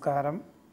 നമസ്കാരം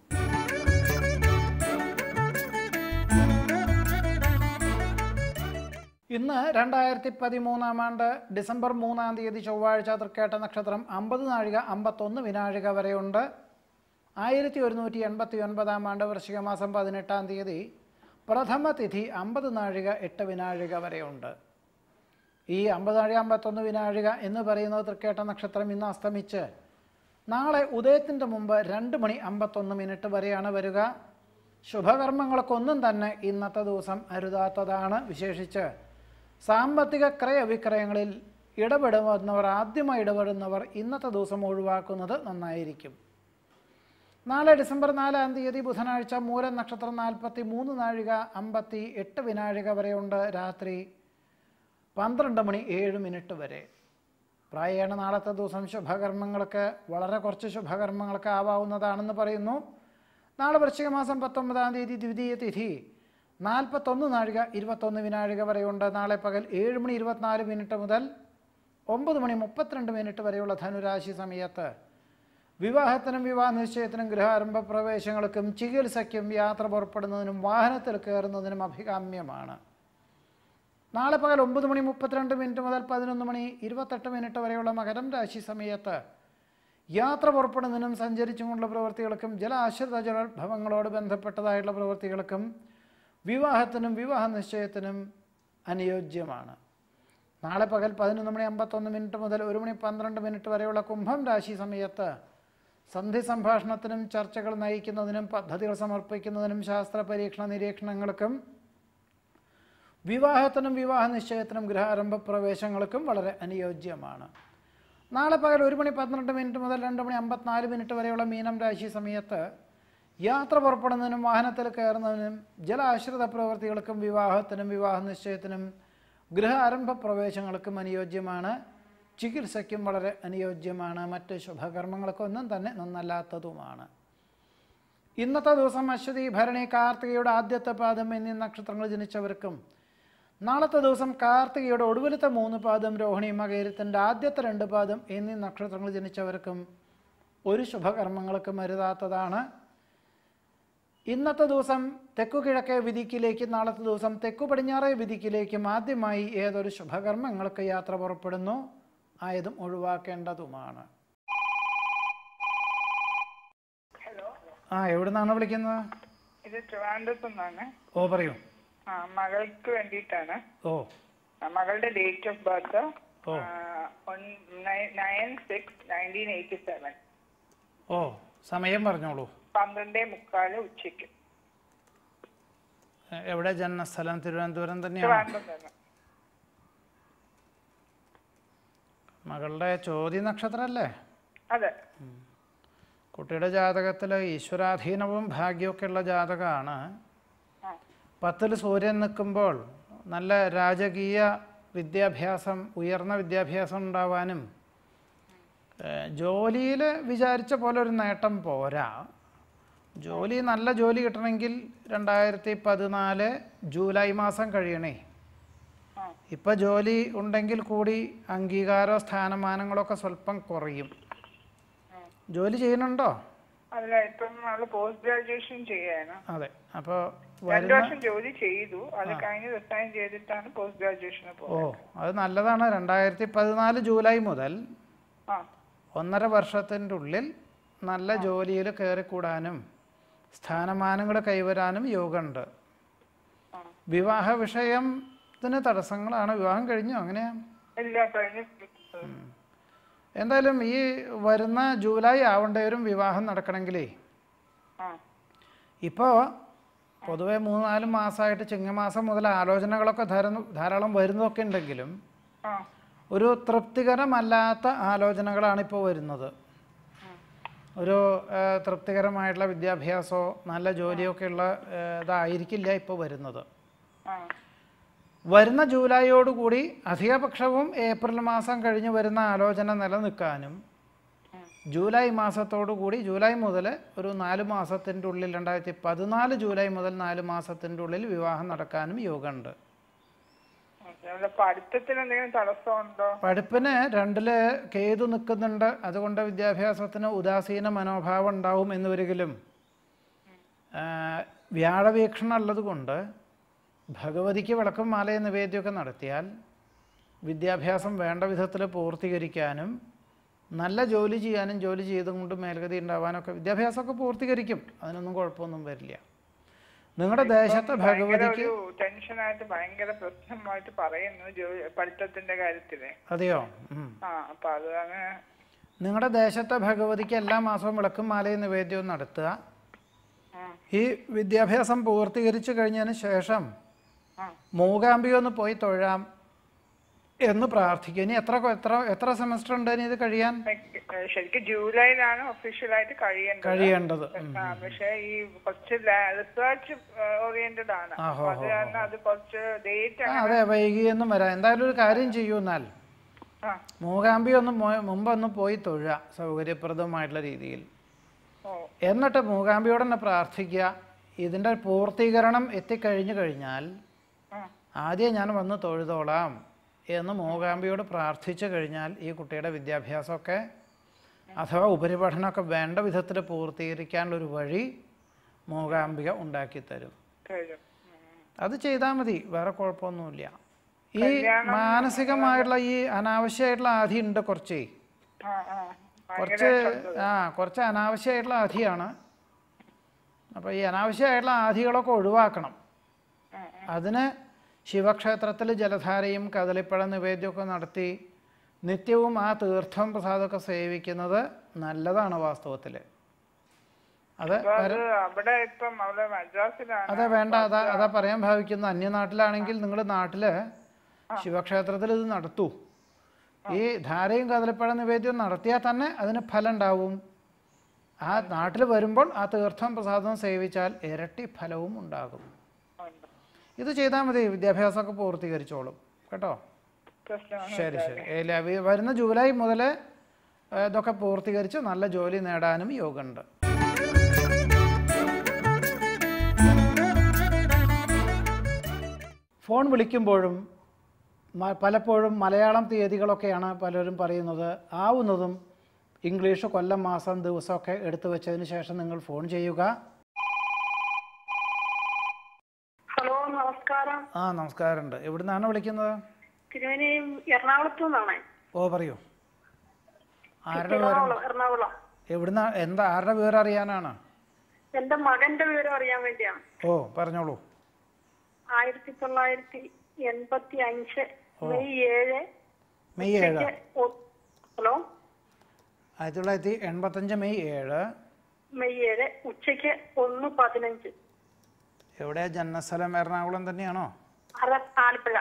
ഇന്ന് രണ്ടായിരത്തി പതിമൂന്നാം ആണ്ട് ഡിസംബർ മൂന്നാം തീയതി ചൊവ്വാഴ്ച തൃക്കേട്ട നക്ഷത്രം അമ്പത് നാഴിക അമ്പത്തൊന്ന് വിനാഴിക വരെയുണ്ട് ആയിരത്തി ഒരുന്നൂറ്റി എൺപത്തി ഒൻപതാം ആണ്ട് വൃശ്ചിക മാസം പതിനെട്ടാം തീയതി പ്രഥമ തിഥി അമ്പത് നാഴിക എട്ട് വിനാഴിക വരെയുണ്ട് ഈ അമ്പത് നാഴിക അമ്പത്തൊന്ന് വിനാഴിക എന്ന് പറയുന്നത് തൃക്കേട്ട നക്ഷത്രം ഇന്ന് അസ്തമിച്ച് നാളെ ഉദയത്തിൻ്റെ മുമ്പ് രണ്ട് മണി അമ്പത്തൊന്ന് മിനിറ്റ് വരെയാണ് വരിക ശുഭകർമ്മങ്ങൾക്കൊന്നും തന്നെ ഇന്നത്തെ ദിവസം അരുതാത്തതാണ് വിശേഷിച്ച് സാമ്പത്തിക ക്രയവിക്രയങ്ങളിൽ ഇടപെടുന്നവർ ആദ്യമായി ഇടപെടുന്നവർ ഇന്നത്തെ ദിവസം ഒഴിവാക്കുന്നത് നന്നായിരിക്കും നാളെ ഡിസംബർ നാലാം തീയതി ബുധനാഴ്ച മൂലം നക്ഷത്രം നാൽപ്പത്തി മൂന്ന് നാഴിക അമ്പത്തി എട്ട് വിനാഴിക വരെയുണ്ട് രാത്രി പന്ത്രണ്ട് മണി ഏഴ് മിനിറ്റ് വരെ പ്രായേണ നാളത്തെ ദിവസം ശുഭകർമ്മങ്ങൾക്ക് വളരെ കുറച്ച് ശുഭകർമ്മങ്ങൾക്ക് ആവാവുന്നതാണെന്ന് പറയുന്നു നാളെ വൃശ്ചിക മാസം പത്തൊമ്പതാം തീയതി ദ്വിതീയ തിഥി നാൽപ്പത്തൊന്ന് നാഴിക ഇരുപത്തൊന്ന് വിനാഴിക വരെയുണ്ട് നാളെ പകൽ ഏഴ് മണി ഇരുപത്തിനാല് മിനിറ്റ് മുതൽ ഒമ്പത് മണി മുപ്പത്തിരണ്ട് മിനിറ്റ് വരെയുള്ള ധനുരാശി സമയത്ത് വിവാഹത്തിനും വിവാഹ നിശ്ചയത്തിനും ഗൃഹാരംഭ പ്രവേശങ്ങൾക്കും ചികിത്സയ്ക്കും യാത്ര പുറപ്പെടുന്നതിനും വാഹനത്തിൽ കയറുന്നതിനും അഭികാമ്യമാണ് നാളെ പകൽ ഒമ്പത് മണി മുപ്പത്തിരണ്ട് മിനിറ്റ് മുതൽ പതിനൊന്ന് മണി ഇരുപത്തെട്ട് മിനിറ്റ് വരെയുള്ള മകരം രാശി സമയത്ത് യാത്ര പുറപ്പെടുന്നതിനും സഞ്ചരിച്ചുകൊണ്ടുള്ള പ്രവൃത്തികൾക്കും ജലാശ്രിത ജലഭവങ്ങളോട് ബന്ധപ്പെട്ടതായിട്ടുള്ള പ്രവൃത്തികൾക്കും വിവാഹത്തിനും വിവാഹ നിശ്ചയത്തിനും അനുയോജ്യമാണ് നാളെ പകൽ പതിനൊന്ന് മണി അമ്പത്തൊന്ന് മിനിറ്റ് മുതൽ ഒരു മണി പന്ത്രണ്ട് മിനിറ്റ് വരെയുള്ള കുംഭം രാശി സമയത്ത് സന്ധി സംഭാഷണത്തിനും ചർച്ചകൾ നയിക്കുന്നതിനും പദ്ധതികൾ സമർപ്പിക്കുന്നതിനും ശാസ്ത്ര പരീക്ഷണ നിരീക്ഷണങ്ങൾക്കും വിവാഹത്തിനും വിവാഹ നിശ്ചയത്തിനും ഗൃഹാരംഭ പ്രവേശങ്ങൾക്കും വളരെ അനുയോജ്യമാണ് നാളെ പകൽ ഒരു മണി പന്ത്രണ്ട് മിനിറ്റ് മുതൽ രണ്ട് മണി അമ്പത്തിനാല് മിനിറ്റ് വരെയുള്ള മീനം രാശി സമയത്ത് യാത്ര പുറപ്പെടുന്നതിനും വാഹനത്തിൽ കയറുന്നതിനും ജലാശ്രിത പ്രവൃത്തികൾക്കും വിവാഹത്തിനും വിവാഹ നിശ്ചയത്തിനും ഗൃഹാരംഭ പ്രവേശങ്ങൾക്കും അനുയോജ്യമാണ് ചികിത്സയ്ക്കും വളരെ അനുയോജ്യമാണ് മറ്റ് ശുഭകർമ്മങ്ങൾക്കൊന്നും തന്നെ നന്നല്ലാത്തതുമാണ് ഇന്നത്തെ ദിവസം അശ്വതി ഭരണി കാർത്തികയുടെ ആദ്യത്തെ പാദം എന്നീ നക്ഷത്രങ്ങൾ ജനിച്ചവർക്കും നാളത്തെ ദിവസം കാർത്തികയുടെ ഒടുവിലത്തെ മൂന്ന് പാദം രോഹിണി മകേരത്തിൻ്റെ ആദ്യത്തെ രണ്ട് പാദം എന്നീ നക്ഷത്രങ്ങൾ ജനിച്ചവർക്കും ഒരു ശുഭകർമ്മങ്ങൾക്കും അരുതാത്തതാണ് ഇന്നത്തെ ദിവസം തെക്കു കിഴക്കേ വിധിക്കിലേക്കും നാളത്തെ ദിവസം തെക്കു പടിഞ്ഞാറേ വിധിക്കിലേക്കും ആദ്യമായി ഏതൊരു ശുഭകർമ്മങ്ങൾക്ക് യാത്ര പുറപ്പെടുന്നു ആയതും ഒഴിവാക്കേണ്ടതുമാണ് ഹലോ ആ എവിടുന്നാണ് വിളിക്കുന്നത് ഇത് ട്രിവാൻഡ്രത്ത് നിന്നാണ് ഓ പറയൂ ആ മകൾക്ക് വേണ്ടിയിട്ടാണ് ഓ ആ, മകളുടെ ഡേറ്റ് ഓഫ് ബർത്ത് ഓ. Nine six nineteen eighty seven ഓ സമയം പറഞ്ഞോളൂ പന്ത്രണ്ടേ മുക്കാല് ഉച്ചയ്ക്ക് എ- എവിടെ ജന്മസ്ഥലം തിരുവനന്തപുരം തന്നെയാണ് ട്രിവാൻഡ്രം തന്നെ മകളുടെ ചോദ്യ നക്ഷത്രമല്ലേ അതെ കുട്ടിയുടെ ജാതകത്തിൽ ഈശ്വരാധീനവും ഭാഗ്യമൊക്കെ ഉള്ള ജാതകമാണ് ആ പത്തിൽ സൂര്യൻ നിൽക്കുമ്പോൾ നല്ല രാജകീയ വിദ്യാഭ്യാസം ഉയർന്ന വിദ്യാഭ്യാസം ഉണ്ടാവാനും ജോലിയിൽ വിചാരിച്ച പോലെ ഒരു നേട്ടം പോരാ ജോലി നല്ല ജോലി കിട്ടണമെങ്കിൽ രണ്ടായിരത്തി പതിനാല് ജൂലൈ മാസം കഴിയണേ ആ ഇപ്പം ജോലി ഉണ്ടെങ്കിൽ കൂടി അംഗീകാരോ സ്ഥാനമാനങ്ങളൊക്കെ സ്വല്പം കുറയും ജോലി ചെയ്യുന്നുണ്ടോ അല്ല ഇപ്പം അവള് പോസ്റ്റ് ഗ്രാജുവേഷൻ ചെയ്യാണ് അതെ അപ്പോൾ രണ്ടു വരുന്ന വർഷം ജോലി ചെയ്തു അത് കഴിഞ്ഞ് റിസൈൻ ചെയ്തിട്ടാണ് പോസ്റ്റ് ഗ്രാജുവേഷന് ഓ പോകുന്നത് അത് നല്ലതാണ് രണ്ടായിരത്തി പതിനാല് ജൂലൈ മുതൽ ആ ഒന്നര വർഷത്തിൻ്റെ ഉള്ളിൽ നല്ല ജോലിയിൽ കയറിക്കൂടാനും സ്ഥാനമാനങ്ങൾ കൈവരാനും യോഗമുണ്ട് ആ വിവാഹ വിഷയത്തിന് തടസ്സങ്ങളാണ് വിവാഹം കഴിഞ്ഞോ അങ്ങനെയാ ഇല്ല കഴിഞ്ഞ എന്തായാലും ഈ വരുന്ന ജൂലൈ ആവേണ്ടവരും വിവാഹം നടക്കണമെങ്കിലേ ആ ഇപ്പോൾ പൊതുവെ മൂന്ന് നാല് മാസമായിട്ട് ചിങ്ങമാസം മുതൽ ആലോചനകളൊക്കെ ധാരാളം ധാരാളം വരുന്നതൊക്കെ ഉണ്ടെങ്കിലും ആ ഒരു തൃപ്തികരമല്ലാത്ത ആലോചനകളാണ് ഇപ്പോൾ വരുന്നത് ഒരു ആ, തൃപ്തികരമായിട്ടുള്ള വിദ്യാഭ്യാസമോ നല്ല ജോലിയൊക്കെ ഉള്ള ആ, ഇതായിരിക്കില്ല ഇപ്പോൾ വരുന്നത് ആ വരുന്ന ജൂലൈയോടുകൂടി അധികപക്ഷവും ഏപ്രിൽ മാസം കഴിഞ്ഞ് വരുന്ന ആലോചന നിലനിൽക്കാനും ജൂലൈ മാസത്തോടു കൂടി ജൂലൈ മുതൽ ഒരു നാല് മാസത്തിൻ്റെ ഉള്ളിൽ രണ്ടായിരത്തി പതിനാല് ജൂലൈ മുതൽ നാല് മാസത്തിൻ്റെ ഉള്ളിൽ വിവാഹം നടക്കാനും യോഗമുണ്ട് നമ്മുടെ പഠിത്തത്തിന് എന്തെങ്കിലും തടസ്സമുണ്ടോ പഠിപ്പിന് രണ്ടില് കേതു നിൽക്കുന്നുണ്ട് അതുകൊണ്ട് വിദ്യാഭ്യാസത്തിന് ഉദാസീന മനോഭാവം ഉണ്ടാവും എന്ന് വരികിലും ആ, വ്യാഴവീക്ഷണം ഉള്ളത് കൊണ്ട് ഭഗവതിക്ക് വിളക്കും മാലയും നിവേദ്യമൊക്കെ നടത്തിയാൽ വിദ്യാഭ്യാസം വേണ്ട വിധത്തിൽ പൂർത്തീകരിക്കാനും നല്ല ജോലി ചെയ്യാനും ജോലി ചെയ്തുകൊണ്ട് മേൽഗതി ഉണ്ടാവാനൊക്കെ വിദ്യാഭ്യാസമൊക്കെ പൂർത്തീകരിക്കും അതിനൊന്നും കുഴപ്പമൊന്നും വരില്ല നിങ്ങളുടെ ദേശത്തെ ഭയങ്കര ഭഗവതിക്ക് ഒരു ടെൻഷനായിട്ട് ഭയങ്കര പ്രശ്നമായിട്ട് പറയുന്നു ജോലി പഠിത്തത്തിന്റെ കാര്യത്തില് അതെയോ ഉം. ആ അപ്പൊ അതാണ് നിങ്ങളുടെ ദേശത്തെ ഭഗവതിക്ക് എല്ലാ മാസവും വിളക്കും മാലയും നിവേദ്യവും നടത്തുക ആ, ഈ വിദ്യാഭ്യാസം പൂർത്തീകരിച്ചു കഴിഞ്ഞതിന് ശേഷം ആ. മൂകാംബിക ഒന്ന് പോയി തൊഴാം എന്ന് പ്രാർത്ഥിക്കുക ഇനി എത്ര കൊ- എത്ര എത്ര സെമസ്റ്റർ ഉണ്ട് ഇനി ഇത് കഴിയാൻ ഏ, ശരിക്കും ജൂലൈയിലാണ് ഒഫീഷ്യലായിട്ട് കഴിയേണ്ടത് കഴിയേണ്ടത് ഉം. ആ, പക്ഷേ ഈ കുറച്ച് റിസർച്ച് ഓറിയന്റഡ് ആണ് ആ, അപ്പൊ അത് കാരണം അത് കുറച്ച് ഡേറ്റ് ആ അതെ വൈകിയൊന്നും വരാം എന്തായാലും ഒരു കാര്യം ചെയ്യൂ എന്നാൽ ആ മൂകാംബി ഒന്ന് മോ- മുമ്പൊന്ന് പോയി തൊഴുക സൗകര്യപ്രദമായിട്ടുള്ള രീതിയിൽ ഓ എന്നിട്ട് മൂകാംബിയോട് തന്നെ പ്രാർത്ഥിക്കുക ഇതിൻ്റെ പൂർത്തീകരണം എത്തിക്കഴിഞ്ഞു കഴിഞ്ഞാൽ ആ ആദ്യം ഞാൻ വന്ന് തൊഴുതോളാം എന്ന് മൂകാംബിയോട് പ്രാർത്ഥിച്ചു കഴിഞ്ഞാൽ ഈ കുട്ടിയുടെ വിദ്യാഭ്യാസമൊക്കെ അഥവാ ഉപരിപഠനമൊക്കെ വേണ്ട വിധത്തിൽ പൂർത്തീകരിക്കാനുള്ളൊരു വഴി മൂകാംബിക ഉണ്ടാക്കിത്തരും കഴിയും അത് ചെയ്താൽ മതി വേറെ കുഴപ്പമൊന്നുമില്ല ഈ മാനസികമായിട്ടുള്ള ഈ അനാവശ്യമായിട്ടുള്ള ആധി ഉണ്ട് കുറച്ച് ആ ആ കുറച്ച് ആ കുറച്ച് അനാവശ്യമായിട്ടുള്ള ആധിയാണ് അപ്പോൾ ഈ അനാവശ്യമായിട്ടുള്ള ആധികളൊക്കെ ഒഴിവാക്കണം അതിന് ശിവക്ഷേത്രത്തിൽ ജലധാരയും കദളിപ്പഴ നിവേദ്യമൊക്കെ നടത്തി നിത്യവും ആ തീർത്ഥം പ്രസാദമൊക്കെ സേവിക്കുന്നത് നല്ലതാണ് വാസ്തവത്തിൽ അത് അപ്പൊ അത് അവിടെ ഇപ്പം അവിടെ മദ്രാസിലാണ് അതെ വേണ്ട അതാ അതാ പറയാൻ ഭാവിക്കുന്നു അന്യനാട്ടിലാണെങ്കിൽ നിങ്ങൾ നാട്ടിൽ ശിവക്ഷേത്രത്തിൽ ഇത് നടത്തൂ ഈ ധാരയും കദളിപ്പഴ നിവേദ്യവും നടത്തിയാൽ തന്നെ അതിന് ഫലം ഉണ്ടാവും ആ നാട്ടിൽ വരുമ്പോൾ ആ തീർത്ഥം പ്രസാദം സേവിച്ചാൽ ഇരട്ടി ഫലവും ഉണ്ടാകും ഉണ്ട്. ഇത് ചെയ്താൽ മതി വിദ്യാഭ്യാസമൊക്കെ പൂർത്തീകരിച്ചോളും കേട്ടോ പ്രശ്നം ശരി ശരി ഇല്ല, വി- വരുന്ന ജൂലൈ മുതൽ ഇതൊക്കെ പൂർത്തീകരിച്ച് നല്ല ജോലി നേടാനും യോഗമുണ്ട് ഫോൺ വിളിക്കുമ്പോഴും മ- പലപ്പോഴും മലയാളം തീയതികളൊക്കെയാണ് പലരും പറയുന്നത് ആവുന്നതും ഇംഗ്ലീഷ് കൊല്ലം മാസം ദിവസമൊക്കെ എടുത്തു വെച്ചതിന് ശേഷം നിങ്ങൾ ഫോൺ ചെയ്യുക ഹലോ നമസ്കാരം ആ നമസ്കാരമുണ്ട് എവിടുന്നാണ് വിളിക്കുന്നത് തിരുവനി എറണാകുളത്തു നിന്നാണ് ഓ പറയൂ ആരുടെ വിവരം എറണാകുളം എറണാകുളം എവിടുന്ന എന്താ ആരുടെ വിവരം അറിയാനാണ് എന്റെ മകന്റെ വിവരം അറിയാൻ വേണ്ടിയാണ് ഓ പറഞ്ഞോളൂ ആയിരത്തി തൊള്ളായിരത്തി എൺപത്തി അഞ്ച് മെയ് ഏഴ് മെയ് ഏഴ് ഉച്ചയ്ക്ക് ഒ- ഹലോ ആയിരത്തി തൊള്ളായിരത്തി എൺപത്തഞ്ച് മെയ് ഏഴ് മെയ് ഏഴ് ഉച്ചയ്ക്ക് ഒന്ന് പതിനഞ്ച് എവിടെയാ ജന്മസ്ഥലം എറണാകുളം തന്നെയാണോ അര ആലപ്പുഴ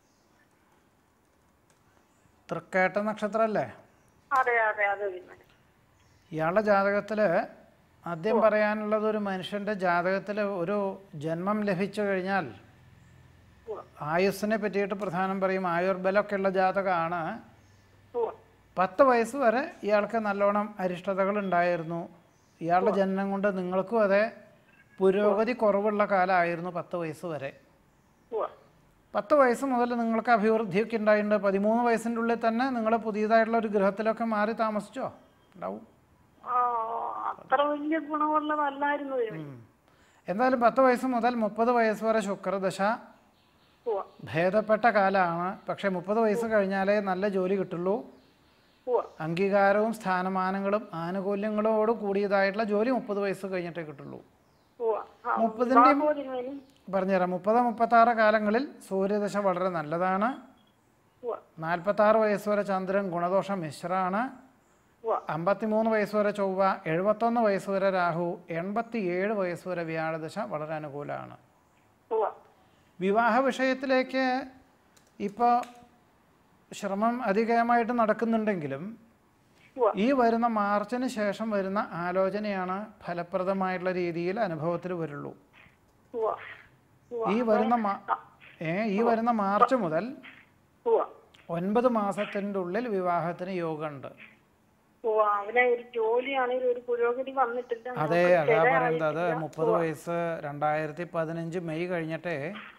തൃക്കേട്ട നക്ഷത്രമല്ലേ അതെ അതെ അതെ പിന്നെ ഇയാളുടെ ജാതകത്തിൽ ആദ്യം പറയാനുള്ളത് ഒരു മനുഷ്യൻ്റെ ജാതകത്തിൽ ഒരു ജന്മം ലഭിച്ചു കഴിഞ്ഞാൽ ഉവ്വ്. ആയുസ്സിനെ പറ്റിയിട്ട് പ്രധാനം പറയും ആയുർബലമൊക്കെ ഉള്ള ജാതകമാണ് ഉവ്വ്. പത്ത് വയസ്സ് വരെ ഇയാൾക്ക് നല്ലോണം അരിഷ്ടതകൾ ഉണ്ടായിരുന്നു ഇയാളുടെ ജനനം കൊണ്ട് നിങ്ങൾക്കും അതെ പുരോഗതി കുറവുള്ള കാലമായിരുന്നു പത്ത് വയസ്സ് വരെ ഉവ്വ്. പത്ത് വയസ്സ് മുതൽ നിങ്ങൾക്ക് അഭിവൃദ്ധിയൊക്കെ ഉണ്ടായിട്ടുണ്ട് പതിമൂന്ന് വയസ്സിൻ്റെ ഉള്ളിൽ തന്നെ നിങ്ങൾ പുതിയതായിട്ടുള്ള ഒരു ഗൃഹത്തിലൊക്കെ മാറി താമസിച്ചോ ഉണ്ടാവും ആ, അത്ര വലിയ ഗുണമുള്ളതല്ലായിരുന്നു തിരുവനി ഉം. എന്തായാലും പത്ത് വയസ്സ് മുതൽ മുപ്പത് വയസ്സ് വരെ ശുക്രദശ ഉവ്വ്. ഭേദപ്പെട്ട കാലമാണ് പക്ഷേ മുപ്പത് വയസ്സ് കഴിഞ്ഞാലേ നല്ല ജോലി കിട്ടുള്ളൂ ഉവ്വ്. അംഗീകാരവും സ്ഥാനമാനങ്ങളും ആനുകൂല്യങ്ങളോട് കൂടിയതായിട്ടുള്ള ജോലി മുപ്പത് വയസ്സ് കഴിഞ്ഞിട്ടേ കിട്ടുള്ളൂ ഉവ്വ്. ആ, മുപ്പതിൻ്റെയും വിവാഹമോ തിരുമേനി പറഞ്ഞുതരാം മുപ്പത് മുപ്പത്താറ് കാലങ്ങളിൽ സൂര്യദശ വളരെ നല്ലതാണ് ഉവ്വ്. നാൽപ്പത്താറ് വയസ്സ് വരെ ചന്ദ്രൻ ഗുണദോഷം മിശ്രമാണ് ഉവ്വ്. അമ്പത്തിമൂന്ന് വയസ്സ് വരെ ചൊവ്വ എഴുപത്തൊന്ന് വയസ്സ് വരെ രാഹു എൺപത്തിയേഴ് വയസ്സ് വരെ വ്യാഴദശ വളരെ അനുകൂലമാണ് ഉവ്വ്. വിവാഹ വിഷയത്തിലേക്ക് ഇപ്പോൾ ശ്രമം അധികമായിട്ട് നടക്കുന്നുണ്ടെങ്കിലും ഉവ്വ്. ഈ വരുന്ന മാർച്ചിന് ശേഷം വരുന്ന ആലോചനയാണ് ഫലപ്രദമായിട്ടുള്ള രീതിയിൽ അനുഭവത്തിൽ വരുള്ളൂ ഉവ്വ്. ഉവ്വ്. ഈ വരുന്ന മാ- ഏ ഈ വരുന്ന മാർച്ച് മുതൽ ഉവ്വ്. ഒൻപത് മാസത്തിൻ്റെ ഉള്ളിൽ വിവാഹത്തിന് യോഗമുണ്ട് ഓ അവനെ ഒരു ജോലിയാണെങ്കിൽ ഒരു പുരോഗതി വന്നിട്ടില്ല അതെ നമുക്ക് അതാ ചില പറയുന്നത് അത് ആയിട്ടില്ല. മുപ്പത് വയസ്സ് രണ്ടായിരത്തി പതിനഞ്ച് മെയ് കഴിഞ്ഞിട്ടേ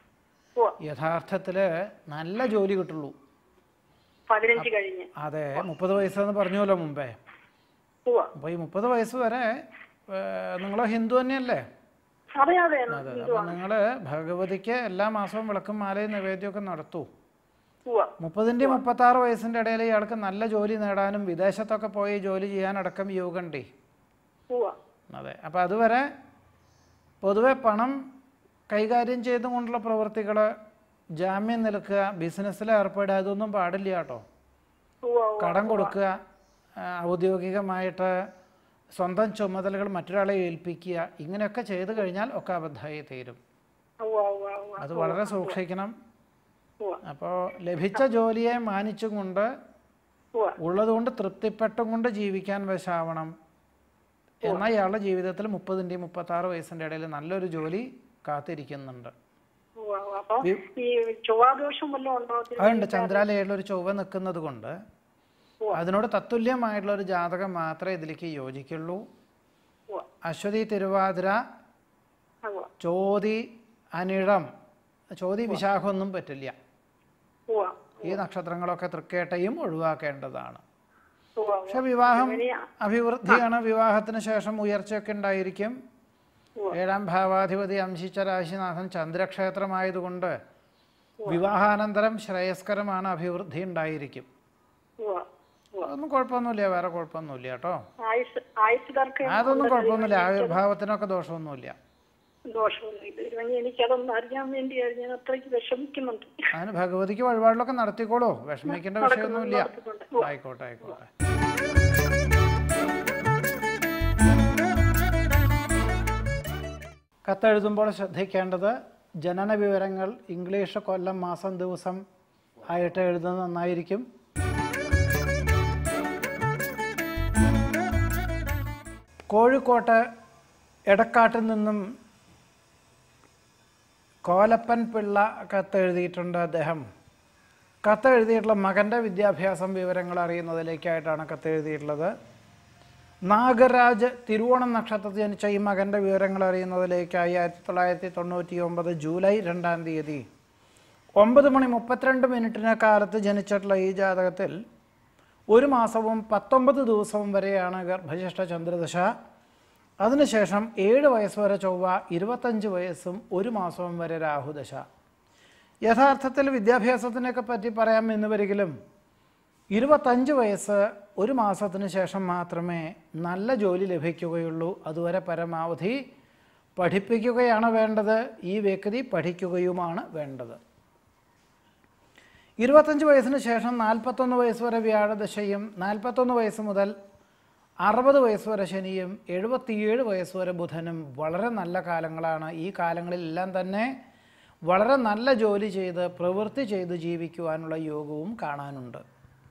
ഉവ്വ യഥാർത്ഥത്തിൽ നല്ല ജോലി കിട്ടുള്ളൂ പതിനഞ്ച് കഴിഞ്ഞ് അതെ മുപ്പത് വയസ്സെന്ന് പറഞ്ഞല്ലോ മുമ്പേ ഉവ്വ അപ്പോൾ ഈ മുപ്പത് വയസ്സ് വരെ നിങ്ങൾ ഹിന്ദു തന്നെയല്ലേ അതെ അതെ അതെ അപ്പോൾ നിങ്ങൾ ഭഗവതിക്ക് എല്ലാ മാസവും വിളക്കും മാലയും നിവേദ്യമൊക്കെ നടത്തൂ ഉവ്വ മുപ്പതിൻ്റെ മുപ്പത്താറ് വയസ്സിൻ്റെ ഇടയിൽ ഇയാൾക്ക് നല്ല ജോലി നേടാനും വിദേശത്തൊക്കെ പോയി ജോലി ചെയ്യാനടക്കം യോഗണ്ടേ ഉവ്വ അതെ അപ്പോൾ അതുവരെ പൊതുവെ പണം കൈകാര്യം ചെയ്തുകൊണ്ടുള്ള പ്രവൃത്തികൾ ജാമ്യം നിൽക്കുക ബിസിനസ്സിൽ ഏർപ്പെടുക ഇതൊന്നും പാടില്ല കേട്ടോ ഉവ്വ കടം കൊടുക്കുക ആ, ഔദ്യോഗികമായിട്ട് സ്വന്തം ചുമതലകൾ മറ്റൊരാളെ ഏൽപ്പിക്കുക ഇങ്ങനെയൊക്കെ ചെയ്തു കഴിഞ്ഞാൽ ഒക്കെ അബദ്ധമായി തീരും ഉവ്വ ഉവ്വ ഉവ്വ അത് വളരെ സൂക്ഷിക്കണം ഉവ്വ അപ്പോൾ ലഭിച്ച ജോലിയെ മാനിച്ചും കൊണ്ട് ഉവ്വ ഉള്ളതുകൊണ്ട് തൃപ്തിപ്പെട്ടും കൊണ്ട് ജീവിക്കാൻ വശാവണം എന്നാൽ ഇയാളുടെ ജീവിതത്തിൽ മുപ്പതിൻ്റെയും മുപ്പത്താറ് വയസ്സിൻ്റെ ഇടയിൽ നല്ലൊരു ജോലി കാത്തിരിക്കുന്നുണ്ട് ഉവ്വ ഉവ്വ. അപ്പൊ ഈ ചൊവ്വാദോഷം വല്ലതും ഉണ്ടോ അതുണ്ട് ചന്ദ്രാലയയിൽ ഒരു ചൊവ്വ നിൽക്കുന്നത് കൊണ്ട് ഉവ്വ. അതിനോട് തത്തുല്യമായിട്ടുള്ള ഒരു ജാതകം മാത്രമേ ഇതിലേക്ക് യോജിക്കുള്ളൂ ഉവ്വ അശ്വതി തിരുവാതിര ഉവ്വ ചോതി അനിഴം ചോതി വിശാഖമൊന്നും പറ്റില്ല ഉവ്വ ഈ നക്ഷത്രങ്ങളൊക്കെ തൃക്കേട്ടയും ഒഴിവാക്കേണ്ടതാണ് ഉവ്വ പക്ഷെ വിവാഹം അഭിവൃദ്ധിയാണ് വിവാഹത്തിന് ശേഷം ഉയർച്ചയൊക്കെ ഉണ്ടായിരിക്കും ഉവ്വ. ഏഴാം ഭാവാധിപതി അംശിച്ച രാശിനാഥൻ ചന്ദ്രക്ഷേത്രമായതുകൊണ്ട് വിവാഹാനന്തരം ശ്രേയസ്കരമാണ് അഭിവൃദ്ധി ഉണ്ടായിരിക്കും ഉവ്വ ഉവ്വ അതൊന്നും കുഴപ്പമൊന്നുമില്ല വേറെ കുഴപ്പമൊന്നുമില്ല കേട്ടോ ആയുസ് ആയുസ് ദർക്കം അതൊന്നും കുഴപ്പമൊന്നുമില്ല ആവിർഭാവത്തിനൊക്കെ ദോഷമൊന്നുമില്ല ദോഷമൊന്നും ഇത് ഇരുവെങ്കിൽ എനിക്കതൊന്ന് അറിയാൻ വേണ്ടിയായിരുന്നു ഞാൻ അത്രയ്ക്ക് വിഷമിക്കുന്നുണ്ട് അതിന് ഭഗവതിക്ക് വഴിപാടിലൊക്കെ നടത്തിക്കോളൂ വിഷമിക്കേണ്ട വിഷയമൊന്നുമില്ല നടത്തുന്നുണ്ട്. ആയിക്കോട്ടെ ആയിക്കോട്ടെ കത്തെഴുതുമ്പോൾ ശ്രദ്ധിക്കേണ്ടത് ജനന വിവരങ്ങൾ ഇംഗ്ലീഷ് കൊല്ലം മാസം ദിവസം ആയിട്ട് എഴുതുന്നത് നന്നായിരിക്കും കോഴിക്കോട്ട് എടക്കാട്ടിൽ നിന്നും കോലപ്പൻ പിള്ള കത്തെഴുതിയിട്ടുണ്ട് അദ്ദേഹം കത്തെഴുതിയിട്ടുള്ള മകൻ്റെ വിദ്യാഭ്യാസം വിവരങ്ങൾ അറിയുന്നതിലേക്കായിട്ടാണ് കത്തെഴുതിയിട്ടുള്ളത് നാഗരാജ് തിരുവോണം നക്ഷത്രത്തിൽ ജനിച്ച ഈ മകൻ്റെ വിവരങ്ങൾ അറിയുന്നതിലേക്കായി ആയിരത്തി തൊള്ളായിരത്തി തൊണ്ണൂറ്റി ഒമ്പത് ജൂലൈ രണ്ടാം തീയതി ഒമ്പത് മണി മുപ്പത്തിരണ്ട് മിനിറ്റിന് കാലത്ത് ജനിച്ചിട്ടുള്ള ഈ ജാതകത്തിൽ ഒരു മാസവും പത്തൊമ്പത് ദിവസവും വരെയാണ് ഗർഭശിഷ്ട ചന്ദ്രദശ അതിനുശേഷം ഏഴ് വയസ്സ് വരെ ചൊവ്വ ഇരുപത്തഞ്ച് വയസ്സും ഒരു മാസവും വരെ രാഹുദശ യഥാർത്ഥത്തിൽ വിദ്യാഭ്യാസത്തിനൊക്കെ പറ്റി പറയാം എന്ന് വരികിലും ഇരുപത്തഞ്ച് വയസ്സ് ഒരു മാസത്തിന് ശേഷം മാത്രമേ നല്ല ജോലി ലഭിക്കുകയുള്ളൂ അതുവരെ പരമാവധി പഠിപ്പിക്കുകയാണ് വേണ്ടത് ഈ വ്യക്തി പഠിക്കുകയുമാണ് വേണ്ടത് ഇരുപത്തഞ്ച് വയസ്സിന് ശേഷം നാൽപ്പത്തൊന്ന് വയസ്സ് വരെ വ്യാഴദശയും നാൽപ്പത്തൊന്ന് വയസ്സ് മുതൽ അറുപത് വയസ്സ് വരെ ശനിയും എഴുപത്തിയേഴ് വയസ്സ് വരെ ബുധനും വളരെ നല്ല കാലങ്ങളാണ് ഈ കാലങ്ങളിലെല്ലാം തന്നെ വളരെ നല്ല ജോലി ചെയ്ത് പ്രവൃത്തി ചെയ്ത് ജീവിക്കുവാനുള്ള യോഗവും കാണാനുണ്ട്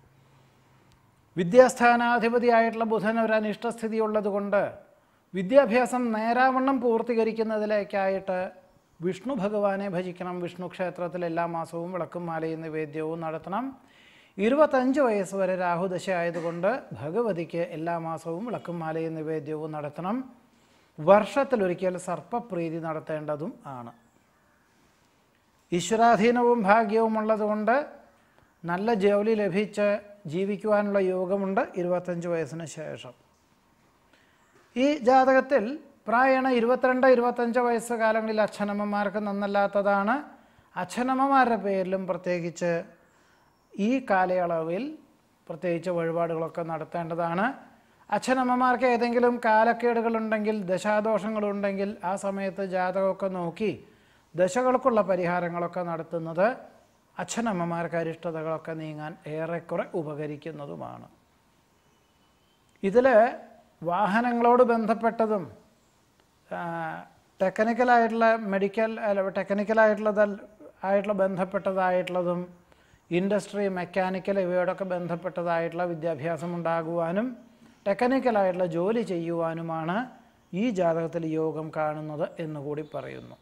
വിദ്യാസ്ഥാനാധിപതിയായിട്ടുള്ള ബുധൻ ഒരു അനിഷ്ടസ്ഥിതി ഉള്ളതുകൊണ്ട് വിദ്യാഭ്യാസം നേരാവണ്ണം പൂർത്തീകരിക്കുന്നതിലേക്കായിട്ട് വിഷ്ണു ഭഗവാനെ ഭജിക്കണം വിഷ്ണു ക്ഷേത്രത്തിൽ എല്ലാ മാസവും വിളക്കും മാലയും നിവേദ്യവും നടത്തണം ഇരുപത്തഞ്ച് വയസ്സ് വരെ രാഹുദശ ആയതുകൊണ്ട് ഭഗവതിക്ക് എല്ലാ മാസവും വിളക്കും മാലയും നിവേദ്യവും നടത്തണം വർഷത്തിലൊരിക്കൽ സർപ്പപ്രീതി നടത്തേണ്ടതും ആണ് ഈശ്വരാധീനവും ഭാഗ്യവും ഉള്ളതുകൊണ്ട് നല്ല ജോലി ലഭിച്ച് ജീവിക്കുവാനുള്ള യോഗമുണ്ട് ഇരുപത്തഞ്ച് വയസ്സിന് ശേഷം ഈ ജാതകത്തിൽ പ്രായണ ഇരുപത്തിരണ്ട് ഇരുപത്തഞ്ച് വയസ്സ് കാലങ്ങളിൽ അച്ഛനമ്മമാർക്ക് നന്നല്ലാത്തതാണ് അച്ഛനമ്മമാരുടെ പേരിലും പ്രത്യേകിച്ച് ഈ കാലയളവിൽ പ്രത്യേകിച്ച് വഴിപാടുകളൊക്കെ നടത്തേണ്ടതാണ് അച്ഛനമ്മമാർക്ക് ഏതെങ്കിലും കാലക്കേടുകളുണ്ടെങ്കിൽ ദശാദോഷങ്ങളുണ്ടെങ്കിൽ ആ സമയത്ത് ജാതകമൊക്കെ നോക്കി ദശകൾക്കുള്ള പരിഹാരങ്ങളൊക്കെ നടത്തുന്നത് അച്ഛനമ്മമാർക്ക് അരിഷ്ടതകളൊക്കെ നീങ്ങാൻ ഏറെക്കുറെ ഉപകരിക്കുന്നതുമാണ് ഇതിൽ വാഹനങ്ങളോട് ബന്ധപ്പെട്ടതും ടെക്നിക്കലായിട്ടുള്ള മെഡിക്കൽ അല്ല ടെക്നിക്കലായിട്ടുള്ളത് ആയിട്ടുള്ള ബന്ധപ്പെട്ടതായിട്ടുള്ളതും ഇൻഡസ്ട്രി മെക്കാനിക്കൽ ഇവയോടൊക്കെ ബന്ധപ്പെട്ടതായിട്ടുള്ള വിദ്യാഭ്യാസം ഉണ്ടാകുവാനും ടെക്നിക്കലായിട്ടുള്ള ജോലി ചെയ്യുവാനുമാണ് ഈ ജാതകത്തിൽ യോഗം കാണുന്നത് എന്നുകൂടി പറയുന്നു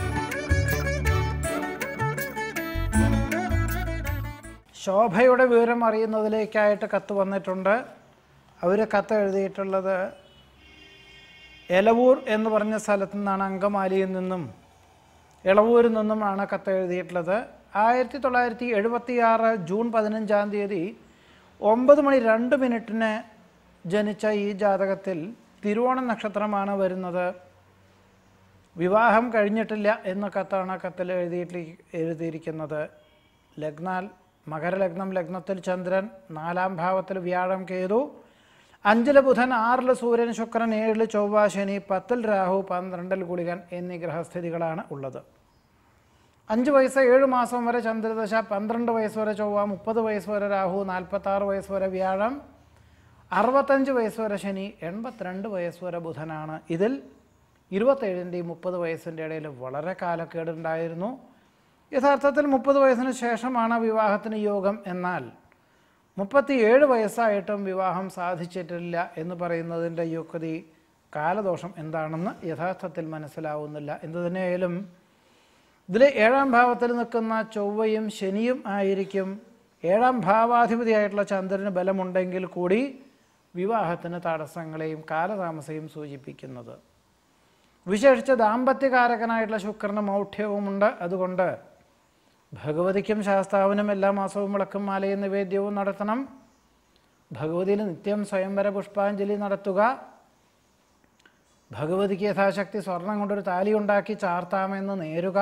ശോഭയുടെ വിവരം അറിയുന്നതിലേക്കായിട്ട് കത്ത് വന്നിട്ടുണ്ട് അവർ കത്ത് എഴുതിയിട്ടുള്ളത് എലവൂർ എന്ന് പറഞ്ഞ സ്ഥലത്തു നിന്നാണ് അങ്കമാലിയിൽ നിന്നും ഇളവൂരിൽ നിന്നുമാണ് കത്ത് എഴുതിയിട്ടുള്ളത് ആയിരത്തി തൊള്ളായിരത്തി എഴുപത്തി ആറ് ജൂൺ പതിനഞ്ചാം തീയതി ഒമ്പത് മണി രണ്ട് മിനിറ്റിന് ജനിച്ച ഈ ജാതകത്തിൽ തിരുവോണ നക്ഷത്രമാണ് വരുന്നത് വിവാഹം കഴിഞ്ഞിട്ടില്ല എന്ന കത്താണ് കത്തിൽ എഴുതിയിട്ട് എഴുതിയിരിക്കുന്നത് ലഗ്നാൽ മകരലഗ്നം ലഗ്നത്തിൽ ചന്ദ്രൻ നാലാം ഭാവത്തിൽ വ്യാഴം കേതു അഞ്ചില് ബുധൻ ആറിൽ സൂര്യൻ ശുക്രൻ ഏഴിൽ ചൊവ്വ ശനി പത്തിൽ രാഹു പന്ത്രണ്ടിൽ ഗുളികൻ എന്നീ ഗ്രഹസ്ഥിതികളാണ് ഉള്ളത് അഞ്ച് വയസ്സ് ഏഴ് മാസം വരെ ചന്ദ്രദശ പന്ത്രണ്ട് വയസ്സ് വരെ ചൊവ്വ മുപ്പത് വയസ്സ് വരെ രാഹു നാൽപ്പത്താറ് വയസ്സ് വരെ വ്യാഴം അറുപത്തഞ്ച് വയസ്സ് വരെ ശനി എൺപത്തിരണ്ട് വയസ്സ് വരെ ബുധനാണ് ഇതിൽ ഇരുപത്തേഴിൻ്റെയും മുപ്പത് വയസ്സിൻ്റെ ഇടയിൽ വളരെ കാലക്കേടുണ്ടായിരുന്നു യഥാർത്ഥത്തിൽ മുപ്പത് വയസ്സിന് ശേഷമാണ് വിവാഹത്തിന് യോഗം എന്നാൽ മുപ്പത്തിയേഴ് വയസ്സായിട്ടും വിവാഹം സാധിച്ചിട്ടില്ല എന്ന് പറയുന്നതിൻ്റെ യുക്തി കാലദോഷം എന്താണെന്ന് യഥാർത്ഥത്തിൽ മനസ്സിലാവുന്നില്ല എന്തു തന്നെയായാലും ഇതിൽ ഏഴാം ഭാവത്തിൽ നിൽക്കുന്ന ചൊവ്വയും ശനിയും ആയിരിക്കും ഏഴാം ഭാവാധിപതിയായിട്ടുള്ള ചന്ദ്രന് ബലമുണ്ടെങ്കിൽ കൂടി വിവാഹത്തിന് തടസ്സങ്ങളെയും കാലതാമസയും സൂചിപ്പിക്കുന്നത് വിശേഷിച്ച് ദാമ്പത്യകാരകനായിട്ടുള്ള ശുക്രന് മൗഢ്യവുമുണ്ട് അതുകൊണ്ട് ഭഗവതിക്കും ശാസ്താവിനും എല്ലാ മാസവും വിളക്കും മാലയും നിവേദ്യവും നടത്തണം ഭഗവതിയിൽ നിത്യം സ്വയംവര പുഷ്പാഞ്ജലി നടത്തുക ഭഗവതിക്ക് യഥാശക്തി സ്വർണം കൊണ്ടൊരു താലി ഉണ്ടാക്കി ചാർത്താമെന്ന് നേരുക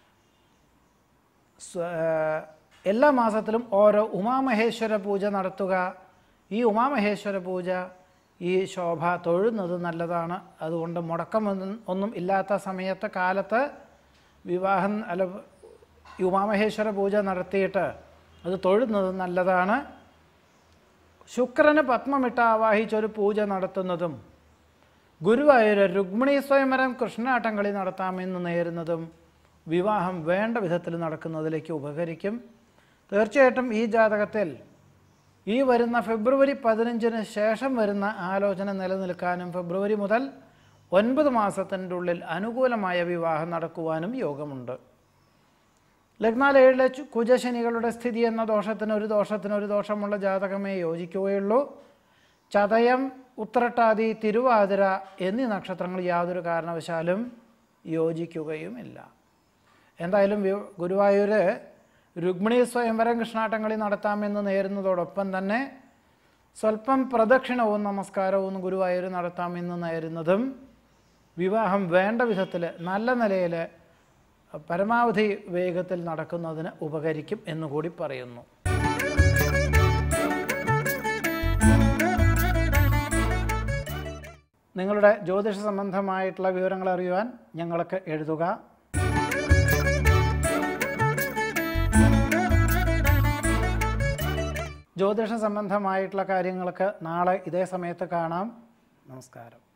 സ്വ- ഏഹ് എല്ലാ മാസത്തിലും ഓരോ ഉമാമഹേശ്വര പൂജ നടത്തുക ഈ ഉമാമഹേശ്വര പൂജ ഈ ശോഭ തൊഴുന്നത് നല്ലതാണ് അതുകൊണ്ട് മുടക്കമൊന്നും ഒന്നും ഇല്ലാത്ത സമയത്ത് കാലത്ത് വിവാഹം അല്ല ഈ ഉമാമഹേശ്വര പൂജ നടത്തിയിട്ട് അത് തൊഴുന്നത് നല്ലതാണ് ശുക്രന് പത്മമിട്ട് ആവാഹിച്ചൊരു പൂജ നടത്തുന്നതും ഗുരുവായൂർ രുക്മിണി സ്വയംവരം കൃഷ്ണാട്ടം കളി നടത്താമെന്ന് നേരുന്നതും വിവാഹം വേണ്ട വിധത്തിൽ നടക്കുന്നതിലേക്ക് ഉപകരിക്കും തീർച്ചയായിട്ടും ഈ ജാതകത്തിൽ ഈ വരുന്ന ഫെബ്രുവരി പതിനഞ്ചിന് ശേഷം വരുന്ന ആലോചന നിലനിൽക്കാനും ഫെബ്രുവരി മുതൽ ഒൻപത് മാസത്തിൻ്റെ ഉള്ളിൽ അനുകൂലമായ വിവാഹം നടക്കുവാനും യോഗമുണ്ട് ലഗ്നാൽ ഏഴിലെ ചു- കുജശനികളുടെ സ്ഥിതി എന്ന ദോഷത്തിന് ഒരു ദോഷത്തിന് ഒരു ദോഷമുള്ള ജാതകമേ യോജിക്കുകയുള്ളൂ ചതയം ഉത്രട്ടാതി തിരുവാതിര എന്നീ നക്ഷത്രങ്ങൾ യാതൊരു കാരണവശാലും യോജിക്കുകയുമില്ല എന്തായാലും വി- ഗുരുവായൂര് രുക്മിണി സ്വയംവരം കൃഷ്ണാട്ടങ്ങളി നടത്താമെന്ന് നേരുന്നതോടൊപ്പം തന്നെ സ്വല്പം പ്രദക്ഷിണവും നമസ്കാരവും ഗുരുവായൂർ നടത്താമെന്ന് നേരുന്നതും വിവാഹം വേണ്ട വിധത്തിൽ നല്ല നിലയിൽ പരമാവധി വേഗത്തിൽ നടക്കുന്നതിന് ഉപകരിക്കും എന്നുകൂടി പറയുന്നു നിങ്ങളുടെ ജ്യോതിഷ സംബന്ധമായിട്ടുള്ള വിവരങ്ങൾ അറിയുവാൻ ഞങ്ങൾക്ക് എഴുതുക ജ്യോതിഷ സംബന്ധമായിട്ടുള്ള കാര്യങ്ങൾക്ക് നാളെ ഇതേ സമയത്ത് കാണാം നമസ്കാരം